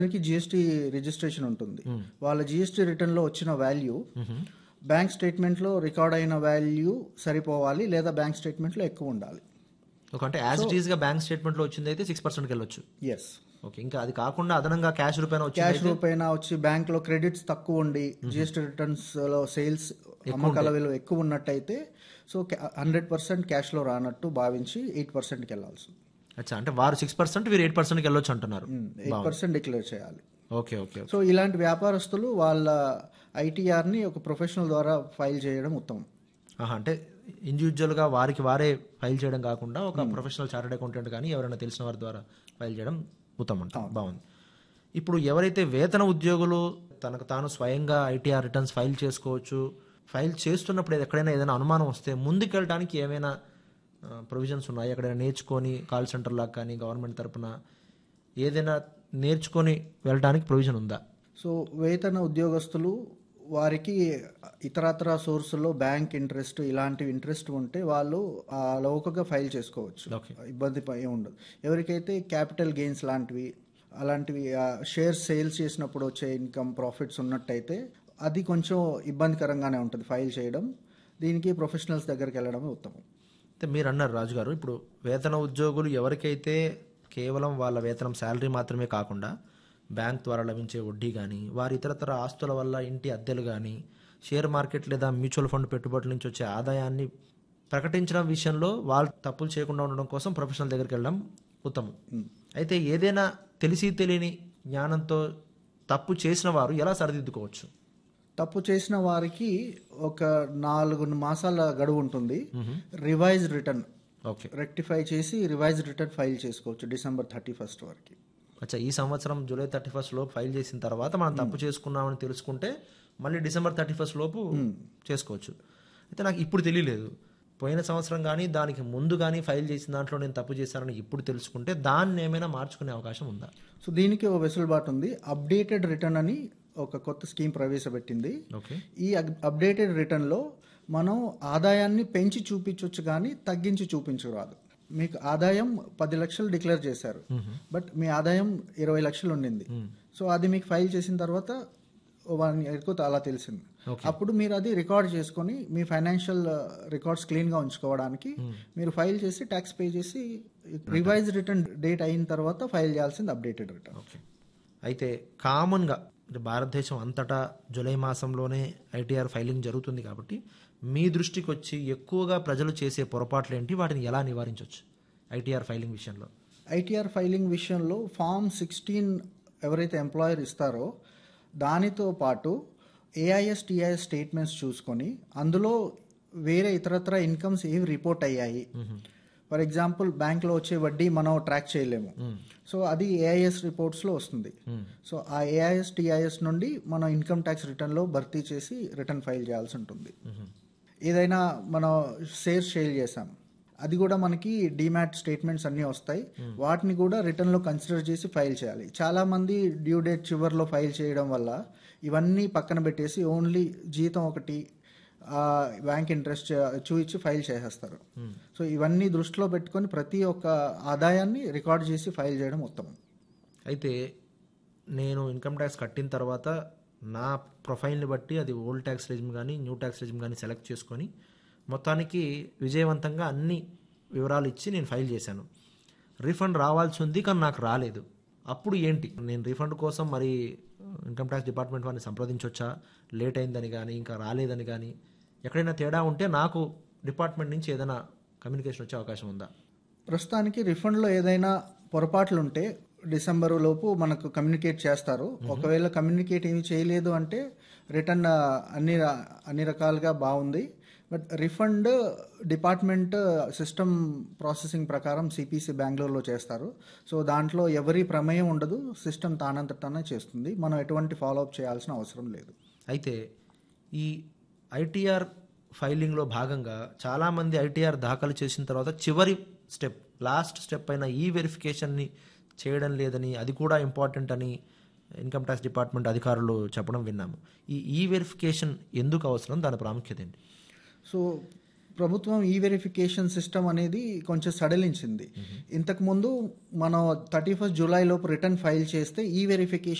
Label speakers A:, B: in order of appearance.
A: దానికి GST registration ఉంటుంది వాళ్ళ జిఎస్టీ రిటర్న్ లో వచ్చిన వాల్యూ బ్యాంక్ స్టేట్మెంట్ లో రికార్డ్ అయిన వాల్యూ సరిపోవాలి లేదా బ్యాంక్ స్టేట్మెంట్ లో ఎక్కువ ఉండాలి
B: ఒక అంటే యాజ్ ఇట్ ఈస్ గా బ్యాంక్ స్టేట్మెంట్ లో వచ్చింది అయితే సిక్స్ పర్సెంట్కి వెళ్ళొచ్చు
A: ఎస్
B: ఓకే ఇంకా అది కాకుండా అదనంగా క్యాష్ రూపాయన వచ్చింది
A: క్యాష్ రూపైన వచ్చి బ్యాంక్ లో క్రెడిట్స్ తక్కువ ఉండి జిఎస్టీ రిటర్న్స్ లో సేల్స్ అమ్మకాల విలువ ఎక్కువ ఉన్నట్టయితే సో హండ్రెడ్ పర్సెంట్ క్యాష్ లో రానట్టు భావించి ఎయిట్ పర్సెంట్కి వెళ్ళాల్సి
B: అచ్చా అంటే వారు సిక్స్ పర్సెంట్ వీరు ఎయిట్ పర్సెంట్కి వెళ్ళొచ్చు అంటున్నారు
A: ఎయిట్ పర్సెంట్ డిక్లేర్ చేయాలి
B: ఓకే ఓకే
A: సో ఇలాంటి వ్యాపారస్తులు వాళ్ళ ఐటీఆర్ ని ఒక ప్రొఫెషనల్ ద్వారా ఫైల్ చేయడం ఉత్తమం
B: ఆహా, అంటే ఇండివిజువల్ గా వారికి వారే ఫైల్ చేయడం కాకుండా ఒక ప్రొఫెషనల్ చార్టెడ్ అకౌంటెంట్ కానీ ఎవరైనా తెలిసిన వారి ద్వారా ఫైల్ చేయడం ఉత్తమం అంట బాగుంది ఇప్పుడు ఎవరైతే వేతన ఉద్యోగులు తనకు తాను స్వయంగా ఐటీఆర్ రిటర్న్స్ ఫైల్ చేసుకోవచ్చు ఫైల్ చేస్తున్నప్పుడు ఎక్కడైనా ఏదైనా అనుమానం వస్తే ముందుకెళ్ళడానికి ఏమైనా ప్రొవిజన్స్ ఉన్నాయి ఎక్కడైనా నేర్చుకొని కాల్ సెంటర్ లాగా కానీ గవర్నమెంట్ తరపున ఏదైనా నేర్చుకొని వెళ్ళడానికి ప్రొవిజన్ ఉందా
A: సో వేతన ఉద్యోగస్తులు వారికి ఇతరత్ర సోర్సుల్లో బ్యాంక్ ఇంట్రెస్ట్ ఇలాంటి ఇంట్రెస్ట్ ఉంటే వాళ్ళు ఆ లోకగా ఫైల్ చేసుకోవచ్చు
B: Okay.
A: ఇబ్బంది ప- ఏం ఉండదు ఎవరికైతే క్యాపిటల్ గెయిన్స్ లాంటివి అలాంటివి షేర్ సేల్స్ చేసినప్పుడు వచ్చే ఇన్కమ్ ప్రాఫిట్స్ ఉన్నట్టయితే అది కొంచెం ఇబ్బందికరంగానే ఉంటుంది ఫైల్ చేయడం దీనికి ప్రొఫెషనల్స్ దగ్గరికి వెళ్ళడమే ఉత్తమం
B: అయితే మీరు అన్నారు రాజు గారు ఇప్పుడు వేతన ఉద్యోగులు ఎవరికైతే కేవలం వాళ్ళ వేతనం శాలరీ మాత్రమే కాకుండా బ్యాంక్ ద్వారా లభించే వడ్డీ కానీ వారి ఇతరతర ఆస్తుల వల్ల ఇంటి అద్దెలు కానీ షేర్ మార్కెట్ లేదా మ్యూచువల్ ఫండ్ పెట్టుబడుల నుంచి వచ్చే ఆదాయాన్ని ప్రకటించడం విషయంలో వాళ్ళు తప్పులు చేయకుండా ఉండడం కోసం ప్రొఫెషనల్ దగ్గరికి వెళ్ళడం ఉత్తమం అయితే ఏదైనా తెలిసి తెలియని జ్ఞానంతో తప్పు చేసిన వారు ఎలా సరిదిద్దుకోవచ్చు
A: తప్పు చేసిన వారికి ఒక నాలుగు మాసాల గడువు ఉంటుంది రివైజ్ రిటర్న్
B: ఓకే
A: రెక్టిఫై చేసి రివైజ్ రిటర్న్ ఫైల్ చేసుకోవచ్చు డిసెంబర్ థర్టీ ఫస్ట్ వరకు
B: అచ్చా ఈ సంవత్సరం జూలై థర్టీ ఫస్ట్ లోపు ఫైల్ చేసిన తర్వాత మనం తప్పు చేసుకున్నామని తెలుసుకుంటే మళ్ళీ డిసెంబర్ థర్టీ ఫస్ట్ లోపు చేసుకోవచ్చు అయితే నాకు ఇప్పుడు తెలియలేదు పోయిన సంవత్సరం కానీ దానికి ముందు కానీ ఫైల్ చేసిన దాంట్లో నేను తప్పు చేశానని ఇప్పుడు తెలుసుకుంటే దాన్ని ఏమైనా మార్చుకునే అవకాశం ఉందా
A: సో దీనికి ఒక వెసులుబాటు ఉంది అప్డేటెడ్ రిటర్న్ అని ఒక కొత్త స్కీమ్ ప్రవేశపెట్టింది
B: ఓకే
A: ఈ అప్డేటెడ్ రిటర్న్ లో మనం ఆదాయాన్ని పెంచి చూపించవచ్చు కానీ తగ్గించి చూపించరాదు మీకు ఆదాయం పది లక్షలు డిక్లేర్ చేశారు బట్ మీ ఆదాయం ఇరవై లక్షలు ఉండింది సో అది మీకు ఫైల్ చేసిన తర్వాత వన్ ఇయర్కు అలా తెలిసింది అప్పుడు మీరు అది రికార్డ్ చేసుకొని మీ ఫైనాన్షియల్ రికార్డ్స్ క్లీన్ గా ఉంచుకోవడానికి మీరు ఫైల్ చేసి ట్యాక్స్ పే చేసి రివైజ్ రిటర్న్ డేట్ అయిన తర్వాత ఫైల్ చేయాల్సింది అప్డేటెడ్ రిటర్న్
B: ఓకే అయితే కామన్గా అంటే భారతదేశం అంతటా జూలై మాసంలోనే ఐటీఆర్ ఫైలింగ్ జరుగుతుంది కాబట్టి మీ దృష్టికి వచ్చి ఎక్కువగా ప్రజలు చేసే పొరపాట్లు ఏంటి వాటిని ఎలా నివారించవచ్చు ఐటీఆర్ ఫైలింగ్ విషయంలో
A: ఐటీఆర్ ఫైలింగ్ విషయంలో ఫామ్ సిక్స్టీన్ ఎవరైతే ఎంప్లాయర్ ఇస్తారో దానితో పాటు ఏఐఎస్ టిఐఎస్ స్టేట్మెంట్స్ చూసుకొని అందులో వేరే ఇతరత్ర ఇన్కమ్స్ ఏవి రిపోర్ట్ అయ్యాయి ఫర్ ఎగ్జాంపుల్ బ్యాంక్లో వచ్చే వడ్డీ మనం ట్రాక్ చేయలేము సో అది ఏఐఎస్ రిపోర్ట్స్లో వస్తుంది సో ఆ ఏఐఎస్ టిఐఎస్ నుండి మనం ఇన్కమ్ ట్యాక్స్ రిటర్న్లో భర్తీ చేసి రిటర్న్ ఫైల్ చేయాల్సి ఉంటుంది ఏదైనా మనం షేర్స్ సేల్ చేసాం అది కూడా మనకి డిమాట్ స్టేట్మెంట్స్ అన్నీ వస్తాయి వాటిని కూడా రిటర్న్ లో కన్సిడర్ చేసి ఫైల్ చేయాలి చాలా మంది డ్యూ డేట్ చివర్లో ఫైల్ చేయడం వల్ల ఇవన్నీ పక్కన పెట్టేసి ఓన్లీ జీతం ఒకటి బ్యాంక్ ఇంట్రెస్ట్ చూపించి ఫైల్ చేసేస్తారు సో ఇవన్నీ దృష్టిలో పెట్టుకొని ప్రతి ఒక్క ఆదాయాన్ని రికార్డ్ చేసి ఫైల్ చేయడం ఉత్తమం
B: అయితే నేను ఇన్కమ్ ట్యాక్స్ కట్టిన తర్వాత నా ప్రొఫైల్ని బట్టి అది ఓల్డ్ ట్యాక్స్ రెజిమ్ కానీ న్యూ ట్యాక్స్ రెజిమ్ కానీ సెలెక్ట్ చేసుకొని మొత్తానికి విజయవంతంగా అన్ని వివరాలు ఇచ్చి నేను ఫైల్ చేశాను రీఫండ్ రావాల్సి ఉంది కానీ నాకు రాలేదు అప్పుడు ఏంటి నేను రీఫండ్ కోసం మరి ఇన్కమ్ ట్యాక్స్ డిపార్ట్మెంట్ వారిని సంప్రదించవచ్చా లేట్ అయిందని కానీ ఇంకా రాలేదని కానీ ఎక్కడైనా తేడా ఉంటే నాకు డిపార్ట్మెంట్ నుంచి ఏదైనా కమ్యూనికేషన్ వచ్చే అవకాశం ఉందా
A: ప్రస్తుతానికి రిఫండ్లో ఏదైనా పొరపాట్లు ఉంటే డిసెంబర్ లోపు మనకు కమ్యూనికేట్ చేస్తారు ఒకవేళ కమ్యూనికేట్ ఏమి చేయలేదు అంటే రిటర్న్ అన్ని ర- అన్ని రకాలుగా బాగుంది but refund department system processing ప్రకారం సిపిసి బెంగళూరులో చేస్తారు సో దాంట్లో ఎవరి ప్రమేయం ఉండదు సిస్టమ్ తానంతట తానే చేస్తుంది మనం ఎటువంటి ఫాలో అప్ చేయాల్సిన అవసరం లేదు
B: అయితే ఈ ఐటీఆర్ ఫైలింగ్లో భాగంగా చాలామంది ఐటీఆర్ దాఖలు చేసిన తర్వాత చివరి స్టెప్ లాస్ట్ స్టెప్ అయిన ఈ వెరిఫికేషన్ని చేయడం లేదని అది కూడా ఇంపార్టెంట్ అని ఇన్కమ్ ట్యాక్స్ డిపార్ట్మెంట్ అధికారులు చెప్పడం విన్నాము ఈ ఈ వెరిఫికేషన్ ఎందుకు అవసరం దాని ప్రాముఖ్యత ఏంటి
A: సో ప్రభుత్వం ఈ వెరిఫికేషన్ సిస్టమ్ అనేది కొంచెం సడలించింది ఇంతకుముందు మనం థర్టీ ఫస్ట్ జూలై లోపు రిటర్న్ ఫైల్ చేస్తే ఈ వెరిఫికేషన్